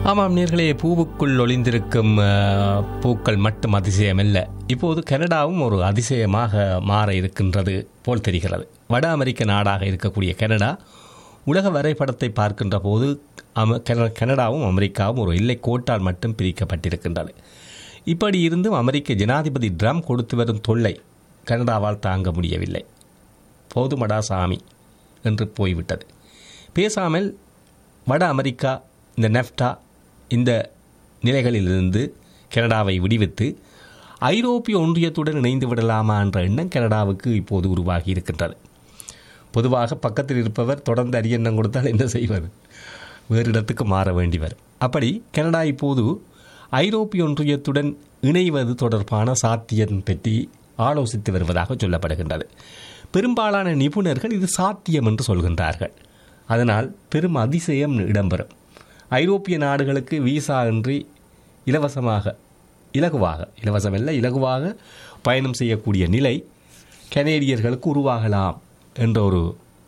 ஆமாம் நேர்களே பூவுக்குள் ஒளிந்திருக்கும் அஹ், பூக்கள் மட்டும் அதிசயமல்ல இப்போது கனடாவும் ஒரு அதிசயமாக மாற இருக்கின்றது போல் தெரிகிறது வட அமெரிக்க நாடாக இருக்கக்கூடிய கனடா உலக வரைபடத்தை பார்க்கின்ற போது அம கன- கனடாவும் அமெரிக்காவும் ஒரு எல்லை கோட்டால் மட்டும் பிரிக்கப்பட்டிருக்கின்றது இப்படி இருந்தும் அமெரிக்க ஜனாதிபதி ட்ரம் கொடுத்து வரும் தொல்லை கனடாவால் தாங்க முடியவில்லை போதுமடா சாமி என்று போய்விட்டது பேசாமல் வட அமெரிக்கா இந்த நெஃப்டா இந்த நிலைகளிலிருந்து கனடாவை விடுவித்து ஐரோப்பிய ஒன்றியத்துடன் இணைந்து விடலாமா என்ற எண்ணம் கனடாவுக்கு இப்போது உருவாகி இருக்கின்றது பொதுவாக பக்கத்தில் இருப்பவர் தொடர்ந்து அரியண்ணம் கொடுத்தால் என்ன செய்வது வேறு இடத்துக்கு மாற வேண்டி வரும் அப்படி கனடா இப்போது ஐரோப்பிய ஒன்றியத்துடன் இணைவது தொடர்பான சாத்தியம் பற்றி ஆலோசித்து வருவதாக சொல்லப்படுகின்றது பெரும்பாலான நிபுணர்கள் இது சாத்தியம் என்று சொல்கின்றார்கள் அதனால் பெரும் அதிசயம் இடம்பெறும் ஐரோப்பிய நாடுகளுக்கு விசா இன்றி இலவசமாக இலகுவாக இலவசமல்ல இலகுவாக பயணம் செய்யக்கூடிய நிலை கனேடியர்களுக்கு உருவாகலாம் என்ற ஒரு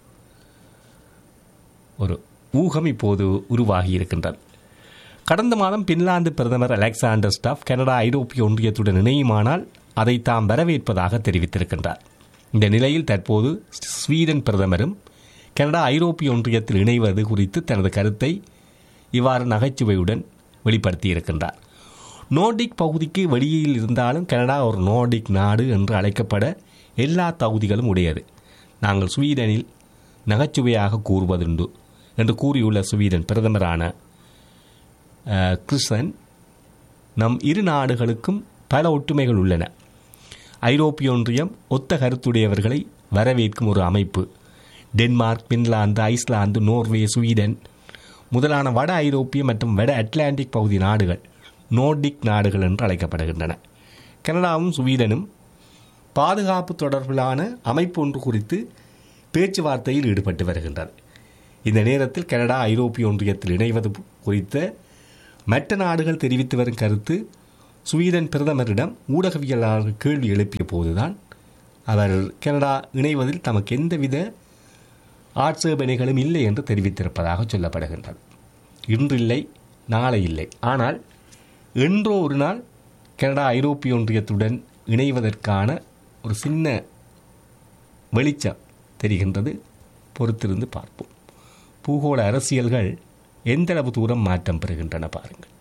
ஒரு ஊகம் இப்போது உருவாகி இருக்கின்றது கடந்த மாதம் பின்லாந்து பிரதமர் அலெக்சாண்டர் ஸ்டாஃப் கனடா ஐரோப்பிய ஒன்றியத்துடன் இணையுமானால் அதை தாம் வரவேற்பதாக தெரிவித்திருக்கின்றார் இந்த நிலையில் தற்போது ஸ்வீடன் பிரதமரும் கனடா ஐரோப்பிய ஒன்றியத்தில் இணைவது குறித்து தனது கருத்தை இவ்வாறு நகைச்சுவையுடன் வெளிப்படுத்தியிருக்கின்றார் நோர்டிக் பகுதிக்கு வெளியில் இருந்தாலும் கனடா ஒரு நோர்டிக் நாடு என்று அழைக்கப்பட எல்லா தகுதிகளும் உடையது நாங்கள் ஸ்வீடனில் நகைச்சுவையாக கூறுவதுண்டு என்று கூறியுள்ள ஸ்வீடன் பிரதமரான அஹ், கிறிஸ்டன் நம் இரு நாடுகளுக்கும் பல ஒற்றுமைகள் உள்ளன ஐரோப்பிய ஒன்றியம் ஒத்த கருத்துடையவர்களை வரவேற்கும் ஒரு அமைப்பு Denmark Finland Iceland Norway Sweden முதலான வட ஐரோப்பிய மற்றும் வட அட்லாண்டிக் பகுதி நாடுகள் நோர்டிக் நாடுகள் என்று அழைக்கப்படுகின்றன கனடாவும் ஸ்வீடனும் பாதுகாப்பு தொடர்பிலான அமைப்பு ஒன்று குறித்து பேச்சுவார்த்தையில் ஈடுபட்டு வருகின்றது இந்த நேரத்தில் கனடா ஐரோப்பிய ஒன்றியத்தில் இணைவது குறித்த மற்ற நாடுகள் தெரிவித்து வரும் கருத்து ஸ்வீடன் பிரதமரிடம் ஊடகவியலாளர்கள் கேள்வி எழுப்பிய போதுதான் அவர் கனடா இணைவதில் தமக்கு எந்தவித ஆட்சேபனைகளும் இல்லை என்று தெரிவித்திருப்பதாக சொல்லப்படுகின்றது இன்றில்லை நாளை இல்லை ஆனால் என்றோ ஒரு நாள் கனடா ஐரோப்பிய ஒன்றியத்துடன் இணைவதற்கான ஒரு சின்ன வெளிச்சம் தெரிகின்றது பொறுத்திருந்து பார்ப்போம் பூகோள அரசியல்கள் எந்தளவு தூரம் மாற்றம் பெறுகின்றன பாருங்கள்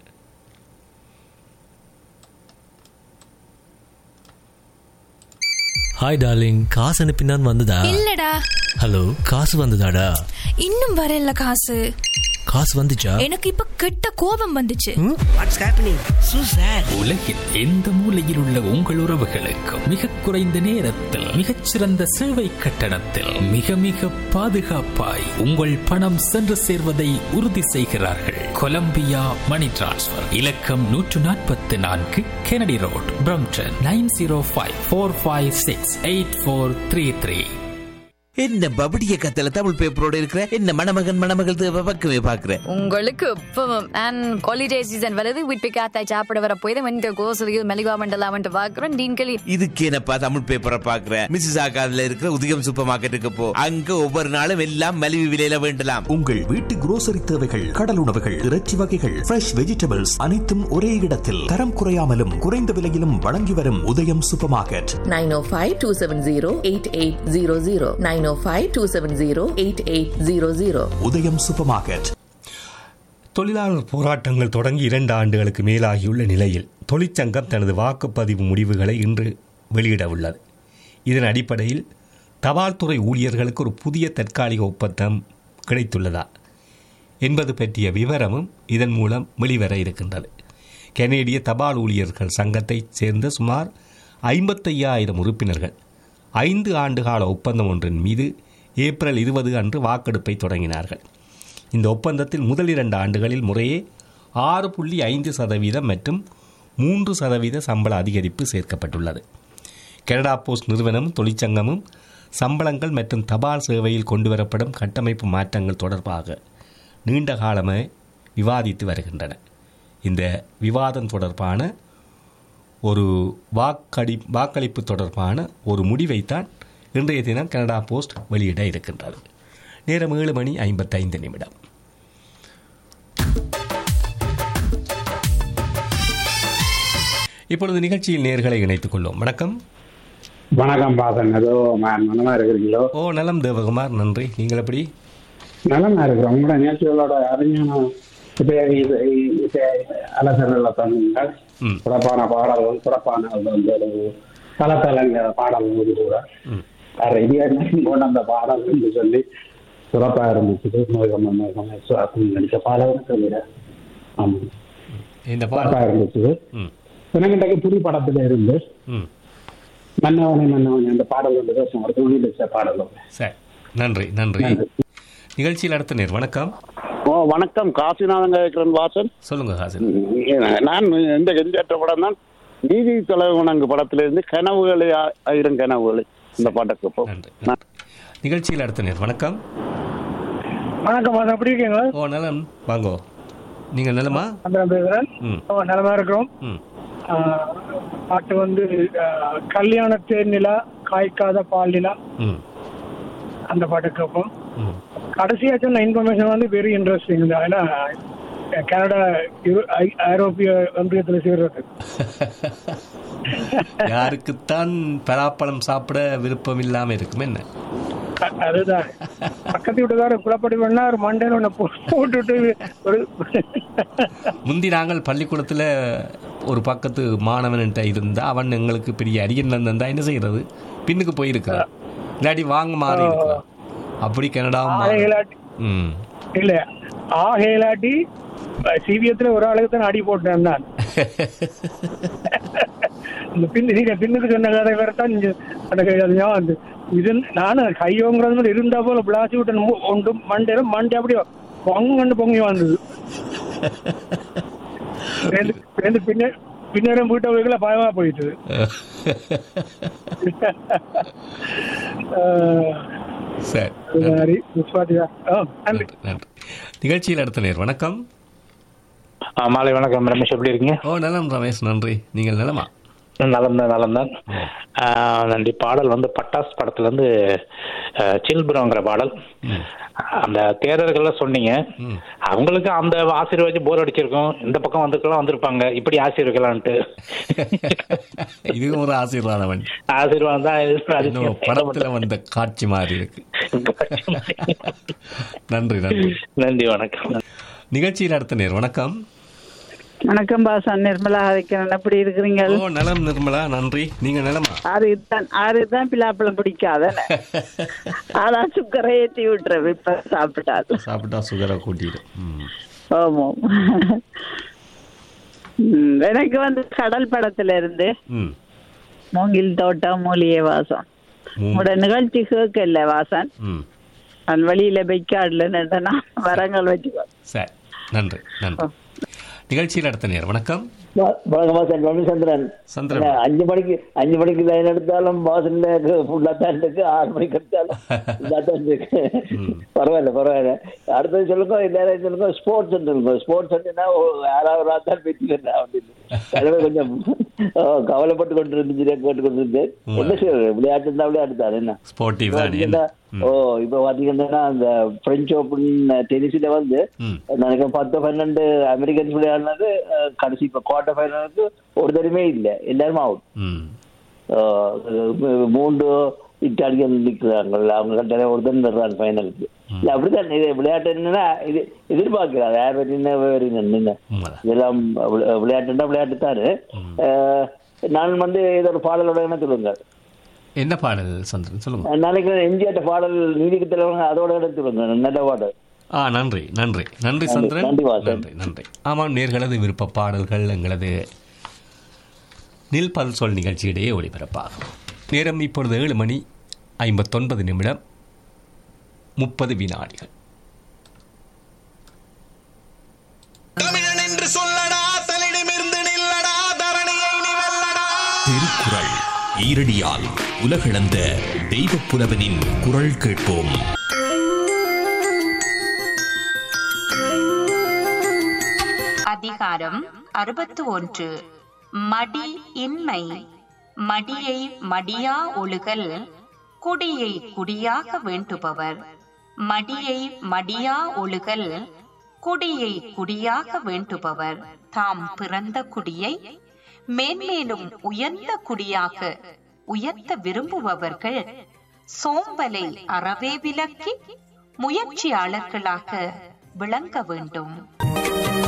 ஹாய் டார்லிங் காசு அனுப்பினான் வந்ததா இல்லடா ஹலோ காசு வந்ததாடா இன்னும் வரல காசு காசு வந்துச்சா எனக்கு இப்ப கெட்ட கோபம் வந்துச்சு வாட்ஸ் ஹேப்பனிங் சூ சார் உலகில் எந்த மூலையில் உள்ள உங்கள் உறவுகளுக்கு மிக குறைந்த நேரத்தில் மிகச்சிறந்த சேவை கட்டணத்தில் மிக மிக பாதுகாப்பாய் உங்கள் பணம் சென்று சேர்வதை உறுதி செய்கிறார்கள் கொலம்பியா மணி டிரான்ஸ்ஃபர் இலக்கம் நூற்று நாற்பத்தி நான்கு Kennedy road Brampton nine zero five four five six eight four three three என்ன பபடிய கத்தல தமிழ் பேப்பரோட இருக்கிற என்ன மணமகன் மணமகள் தேவை பக்கமே பாக்குற உங்களுக்கு இப்பவும் அண்ட் ஹாலிடே சீசன் வருது வீட்டு காத்தாய் சாப்பிட வர போய் வந்து கோசலியில் மெலிகா மண்டலா வந்து பாக்குறோம் டீன்களி இதுக்கு என்னப்பா தமிழ் பேப்பரை பாக்குற மிஸ்ஸஸ் ஆகாதுல இருக்கிற உதயம் சூப்பர் மார்க்கெட்டுக்கு போ அங்க ஒவ்வொரு நாளும் எல்லாம் மலிவு விலையில வேண்டலாம் உங்கள் வீட்டு grocery தேவைகள் கடல் உணவுகள் இறைச்சி வகைகள் ஃப்ரெஷ் வெஜிடபிள்ஸ் அனைத்தும் ஒரே இடத்தில் தரம் குறையாமலும் குறைந்த விலையிலும் வழங்கி வரும் உதயம் சூப்பர் மார்க்கெட் 905-270-8800 905-270-8800 உதயம் சூப்பர் மார்க்கெட் தொழிலாளர் போராட்டங்கள் தொடங்கி இரண்டு ஆண்டுகளுக்கு மேலாகியுள்ள நிலையில் தொழிற்சங்கம் தனது வாக்குப்பதிவு முடிவுகளை இன்று வெளியிட உள்ளது இதன் அடிப்படையில் தபால்துறை ஊழியர்களுக்கு ஒரு புதிய தற்காலிக ஒப்பந்தம் கிடைத்துள்ளதா என்பது பற்றிய விவரமும் இதன் மூலம் வெளிவர இருக்கின்றது கனேடிய தபால் ஊழியர்கள் சங்கத்தைச் சேர்ந்த சுமார் ஐம்பத்தையாயிரம் உறுப்பினர்கள் ஐந்து ஆண்டுகால ஒப்பந்தம் ஒன்றின் மீது ஏப்ரல் இருபது அன்று வாக்கெடுப்பை தொடங்கினார்கள் இந்த ஒப்பந்தத்தில் முதல் இரண்டு ஆண்டுகளில் முறையே ஆறு புள்ளி ஐந்து சதவீதம் மற்றும் மூன்று சதவீத சம்பள அதிகரிப்பு சேர்க்கப்பட்டுள்ளது கனடா போஸ்ட் நிறுவனமும் தொழிற்சங்கமும் சம்பளங்கள் மற்றும் தபால் சேவையில் கொண்டுவரப்படும் கட்டமைப்பு மாற்றங்கள் தொடர்பாக நீண்ட காலமே விவாதித்து வருகின்றன இந்த விவாதம் தொடர்பான ஒரு வாக்கடி வாக்களிப்பு தொடர்பான ஒரு முடிவைத்தான் இன்றைய தினம் கனடா போஸ்ட் வெளியிட இருக்கின்றது நேரம் ஏழு மணி ஐம்பத்தைந்து நிமிடம் இப்பொழுது நிகழ்ச்சியில் நேர்களை இணைத்துக் கொள்வோம் வணக்கம் வணக்கம் பாசன் ஏதோ ம- மனமா இருக்கிறீங்களோ ஓ நலம் தேவகுமார் நன்றி நீங்கள் எப்படி நலமா இருக்கிறோம் உங்களோட நிகழ்ச்சிகளோட அறிஞானம் இப்ப இது இது அலசல்ல சொன்னீங்கள் ம். சிறப்பான பாடல்கள் சிறப்பான அது வந்து ஒரு தளத்தலங்க பாடல்கள் கூட வேற இது கொண்டு அந்த பாடல் என்று சொல்லி சிறப்பா இருந்துச்சு மோகம் மோகம் சுவாசம் நடிச்ச பாடல்னு சொல்லிட ஆமா இந்த சிறப்பா பாடல் இருந்துச்சு ம் எனக்கு இன்றைக்கு புது படத்துல இருந்து ம் மன்னவனே மன்னவனே அந்த பாடல் வந்து பேசும் ஒரு துணி வச்ச பாடல் சரி நன்றி நன்றி நன்றி. நிகழ்ச்சியில் அடுத்த நேர் வணக்கம் ஓ வணக்கம் காசிநாதன் கேட்கிறேன் வாசன் சொல்லுங்க ஹாசன் நான் இந்த எந்தேற்ற படம் தான் நீதி தலைவணங்கு படத்திலிருந்து கனவுகளை ஆ- ஆயிரம் கனவுகளை இந்த பாட்டுக்கு இப்போ நன்றி நன்றி. நிகழ்ச்சியில் அடுத்த நேர் வணக்கம் வணக்கம் அது எப்படி இருக்கீங்க ஓ நலம் வாங்கோ நீங்கள் நலமா சந்திரன் பேசுறேன் ம் ஓ நலமா இருக்கிறோம் ம் ஆஹ், பாட்டு வந்து ஆஹ், கல்யாண தேர் நிலா காய்க்காத பால் நிலா ம் அந்த பாட்டு கேட்போம் ம் கடைசியா சொன்ன இன்ஃபர்மேஷன் வந்து வெரி இன்ட்ரெஸ்டிங் தான் ஏன்னா கனடா இரு- ஐ- ஐரோப்பிய ஒன்றியத்தில் சேர்றது யாருக்குத்தான் பலாப்பழம் சாப்பிட விருப்பம் இல்லாம இருக்கும் என்ன அ- அதுதான் பக்கத்து வீட்டுக்கார குழப்படி பண்ணா ஒரு மண்டையில ஒண்ணு போ- போட்டுட்டு ஒரு முந்தி நாங்கள் பள்ளிக்கூடத்துல ஒரு பக்கத்து மாணவன்கிட்ட இருந்தா அவன் எங்களுக்கு பெரிய அரியன் இருந்தா என்ன செய்யறது பின்னுக்கு போயிருக்கிறான் இல்லாட்டி வாங்க மாறி இருக்கலாம் அப்படி கனடாவும் மாறி- ஆகையிலாட்டி ம் இல்ல ஆகையிலாட்டி சிபிஎத்துல ஒரு ஆளுக்கு தான் அடி போட்டேன் நான் இந்த பின்னு நீங்க பின்னுக்கு சொன்ன கதை வேற தான் இங்க எனக்கு அது ஞாபகம் வந்து இது நானும் கையோங்கிறது மாதிரி இருந்தா போல பிளாசி விட்டு ஒன்று மண்டையில மண்டை அப்படியே பொங்கண்டு பொங்கி வந்தது ரெண்டு ரெண்டு பின்ன பின்னரும் வீட்டை வைக்கல பயமா போயிட்டு சரி சரி புஷ்பாதியா ஆ நன்றி நன்றி நன்றி நிகழ்ச்சியில் அடுத்த நேர் வணக்கம் மாலை வணக்கம் ரமேஷ் எப்படி இருக்கீங்க ஓ நலம் ரமேஷ் நன்றி நீங்கள் நலமா நலம் தான் நலம் தான் நன்றி பாடல் வந்து பட்டாஸ் படத்துல இருந்து சில்புரங்கிற பாடல் அந்த தேரர்கள்ல சொன்னீங்க அவங்களுக்கு அந்த ஆசீர்வாதம் போர் அடிச்சிருக்கும் இந்த பக்கம் வந்துருக்கலாம் வந்திருப்பாங்க இப்படி ஆசீர்வதிக்கலான்ட்டு இதுவும் ஒரு ஆசீர்வாதம் ஆசீர்வாதம் தான் இது. இன்னும் படத்துல வந்த காட்சி மாதிரி இருக்கு நன்றி நன்றி நன்றி வணக்கம் நிகழ்ச்சியில் அடுத்த நேர் வணக்கம் வணக்கம் பாசன் நிர்மலா ஹரிக்கரன் எப்படி இருக்கிறீங்க ஓ நலம் நிர்மலா நன்றி நீங்க நலமா ஆறு தான் ஆறு தான் பிலாப்பழம் பிடிக்காத அதான் சுக்கரை ஏற்றி விட்டுறது இப்ப சாப்பிட்டாது சாப்பிட்டா சுகரை கூட்டிடும் ம். ஆமாம் ம், எனக்கு வந்து கடல் படத்துல இருந்து ம் மூங்கில் தோட்டம் மூலிகை வாசம் மூ- உங்களோட நிகழ்ச்சி கேட்கல வாசன் ம் நான் வெளியில வைக்காடுல நின்றனா வரங்கள் வச்சுக்கோ சரி நன்றி நன்றி நிகழ்ச்சியில் அடுத்த நேர் வணக்கம் வணக்கம் வாசன் ரவிச்சந்திரன் சந்திரன் அஞ்சு மணிக்கு அஞ்சு மணிக்கு லைன் எடுத்தாலும் வாசல்ல ஃபுல்லா தான் இருக்கு ஆறு மணிக்கு எடுத்தாலும் இதா தான் இருக்கு பரவாயில்ல பரவாயில்ல அடுத்தது சொல்லுங்க எல்லாரும் சொல்லுங்க ஸ்போர்ட்ஸ் சொல்லுங்க ஸ்போர்ட்ஸ் யாராவது ஒரு ஆள் தான் பேசிக்கிறேன் அப்படின்னு அதுவே கொஞ்சம் ஓ, கவலைப்பட்டு கொண்டு இருந்துச்சு கேட்டு கொண்டு இருந்தேன் என்ன செய்யறது விளையாட்டு இருந்தா விளையாட்டு தான் என்ன ஸ்போர்ட்டிவ் இப்ப தான் பாத்தீங்கன்னா, ஓ இப்ப பாத்தீங்கன்னா அந்த பிரெஞ்சு ஓபன் டென்னிஸ்ல வந்து நினைக்கிறேன் பத்து பன்னெண்டு அமெரிக்கன்ஸ் விளையாடினது அஹ், கடைசி இப்ப குவார்டர் ஃபைனலுக்கு ஒரு தடவை இல்ல எல்லாரும் அவுட் ம் மூன்று இட்டாலியன் நிற்கிறாங்க அவங்க கட்டாய ஒரு தடவை நிறுறாங்க ஃபைனலுக்கு இல்ல அப்படிதான் இது விளையாட்டு என்னன்னா இது எதிர்பார்க்கிறாங்க யார் என்ன என்ன இதெல்லாம் விளை- விளையாட்டுன்னா விளையாட்டு தானே அஹ், நான் வந்து ஏதோ ஒரு பாடலோட என்ன சொல்லுங்க என்ன பாடல் சந்திரன் சொல்லுங்க நாளைக்கு எம்ஜிஆர் பாடல் நீதிக்கு தலைவங்க அதோட எடுத்துருங்க நல்ல பாடல் ஆ நன்றி நன்றி நன்றி நன்றி, சந்திரன் நன்றி வாசன். நன்றி நன்றி ஆமாம் நேர்களது விருப்ப பாடல்கள் எங்களது நில் சொல் நிகழ்ச்சியிடையே ஒளிபரப்பாகும் நேரம் இப்பொழுது ஏழு மணி ஐம்பத்தொன்பது நிமிடம் முப்பது வினாடிகள் திருக்குறள் ஈரடியால் உலகளந்த தெய்வப் புலவனின் குரல் கேட்போம் அதிகாரம் அறுபத்து ஒன்று மடி இன்மை மடியை மடியா ஒழுகல் குடியை குடியாக வேண்டுபவர் மடியை மடியா ஒழுகல் குடியை குடியாக வேண்டுபவர் தாம் பிறந்த குடியை மேன்மேலும் உயர்ந்த குடியாக உயர்த்த விரும்புபவர்கள் சோம்பலை அறவே விலக்கி முயற்சியாளர்களாக விளங்க வேண்டும்